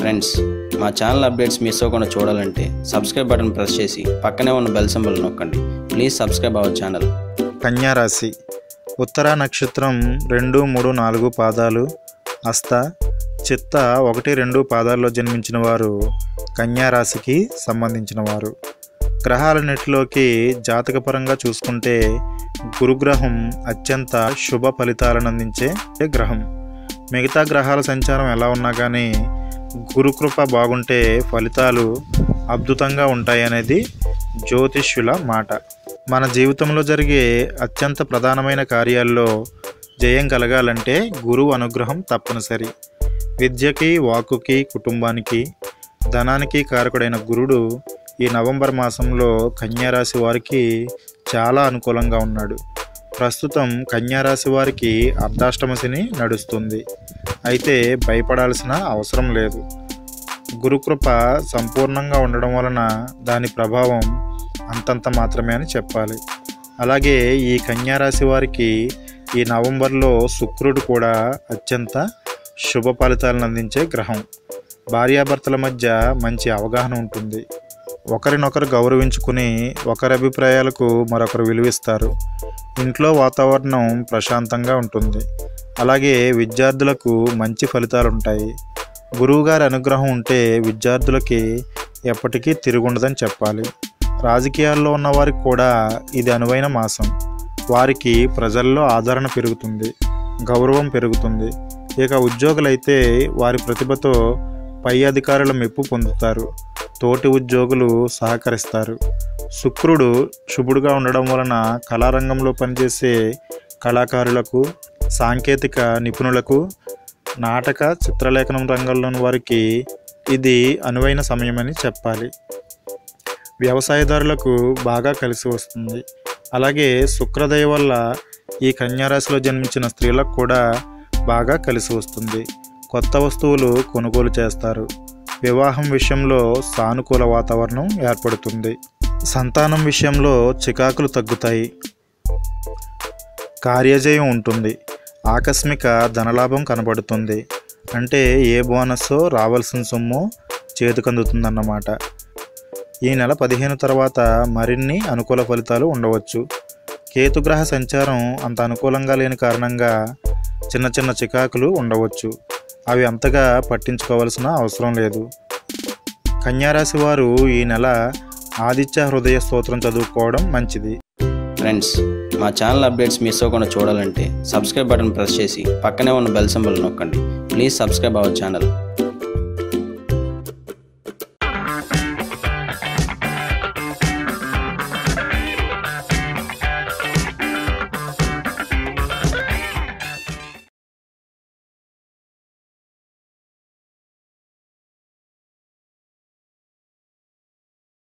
friends మా channel updates miss అవ్వకుండా చూడాలంటే సబ్స్క్రైబ్ బటన్ ప్రెస్ చేసి పక్కనే ఉన్న బెల్ సింబల్ నొక్కండి ప్లీజ్ సబ్స్క్రైబ్ అవర్ ఛానల్ కన్యారాశి ఉత్తర నక్షత్రం రెండు మూడు నాలుగు పాదాలు హస్త చిత్త ఒకటి రెండు పాదాల్లో జన్మించిన వారు కన్యారాశికి సంబంధించిన వారు గ్రహాలన్నిటిలోకి జాతకపరంగా చూసుకుంటే గురుగ్రహం అత్యంత శుభ ఫలితాలను అందించే గ్రహం మిగతా గ్రహాల సంచారం ఎలా ఉన్నా కానీ గురుకృప బాగుంటే ఫలితాలు అద్భుతంగా ఉంటాయనేది జ్యోతిష్యుల మాట మన జీవితంలో జరిగే అత్యంత ప్రధానమైన కార్యాల్లో జయం కలగాలంటే గురువు అనుగ్రహం తప్పనిసరి విద్యకి వాక్కుకి కుటుంబానికి ధనానికి కారకుడైన గురుడు ఈ నవంబర్ మాసంలో కన్యారాశి వారికి చాలా అనుకూలంగా ఉన్నాడు ప్రస్తుతం కన్యారాశి వారికి అర్ధాష్టమ శని నడుస్తుంది అయితే భయపడాల్సిన అవసరం లేదు గురుకృప సంపూర్ణంగా ఉండడం వలన దాని ప్రభావం అంతంత మాత్రమే అని చెప్పాలి అలాగే ఈ కన్యారాశి వారికి ఈ నవంబర్లో శుక్రుడు కూడా అత్యంత శుభ ఫలితాలను అందించే గ్రహం భార్యాభర్తల మధ్య మంచి అవగాహన ఉంటుంది ఒకరినొకరు గౌరవించుకుని ఒకరి అభిప్రాయాలకు మరొకరు విలువిస్తారు ఇంట్లో వాతావరణం ప్రశాంతంగా ఉంటుంది అలాగే విద్యార్థులకు మంచి ఫలితాలు ఉంటాయి గురువుగారి అనుగ్రహం ఉంటే విద్యార్థులకి ఎప్పటికీ తిరుగుండదని చెప్పాలి రాజకీయాల్లో ఉన్న వారికి కూడా ఇది అనువైన మాసం వారికి ప్రజల్లో ఆదరణ పెరుగుతుంది గౌరవం పెరుగుతుంది ఇక ఉద్యోగులైతే వారి ప్రతిభతో పై అధికారుల మెప్పు పొందుతారు తోటి ఉద్యోగులు సహకరిస్తారు శుక్రుడు శుభుడుగా ఉండడం వలన కళారంగంలో పనిచేసే కళాకారులకు సాంకేతిక నిపుణులకు నాటక చిత్రలేఖనం రంగంలోని వారికి ఇది అనువైన సమయమని చెప్పాలి వ్యవసాయదారులకు బాగా కలిసి వస్తుంది అలాగే శుక్రదయ వల్ల ఈ కన్యారాశిలో జన్మించిన స్త్రీలకు కూడా బాగా కలిసి వస్తుంది కొత్త వస్తువులు కొనుగోలు చేస్తారు వివాహం విషయంలో సానుకూల వాతావరణం ఏర్పడుతుంది సంతానం విషయంలో చికాకులు తగ్గుతాయి కార్యజయం ఉంటుంది ఆకస్మిక ధనలాభం కనబడుతుంది అంటే ఏ బోనస్సో రావాల్సిన సొమ్ము చేతికందుతుందన్నమాట ఈ నెల పదిహేను తర్వాత మరిన్ని అనుకూల ఫలితాలు ఉండవచ్చు కేతుగ్రహ సంచారం అంత అనుకూలంగా లేని కారణంగా చిన్న చిన్న చికాకులు ఉండవచ్చు అవి అంతగా పట్టించుకోవాల్సిన అవసరం లేదు కన్యారాశి వారు ఈ నెల ఆదిత్య హృదయ స్తోత్రం చదువుకోవడం మంచిది ఫ్రెండ్స్ మా ఛానల్ అప్డేట్స్ మిస్ అవ్వకుండా చూడాలంటే సబ్స్క్రైబ్ బటన్ ప్రెస్ చేసి పక్కనే ఉన్న బెల్ సింబల్ నొక్కండి ప్లీజ్ సబ్స్క్రైబ్ అవర్ ఛానల్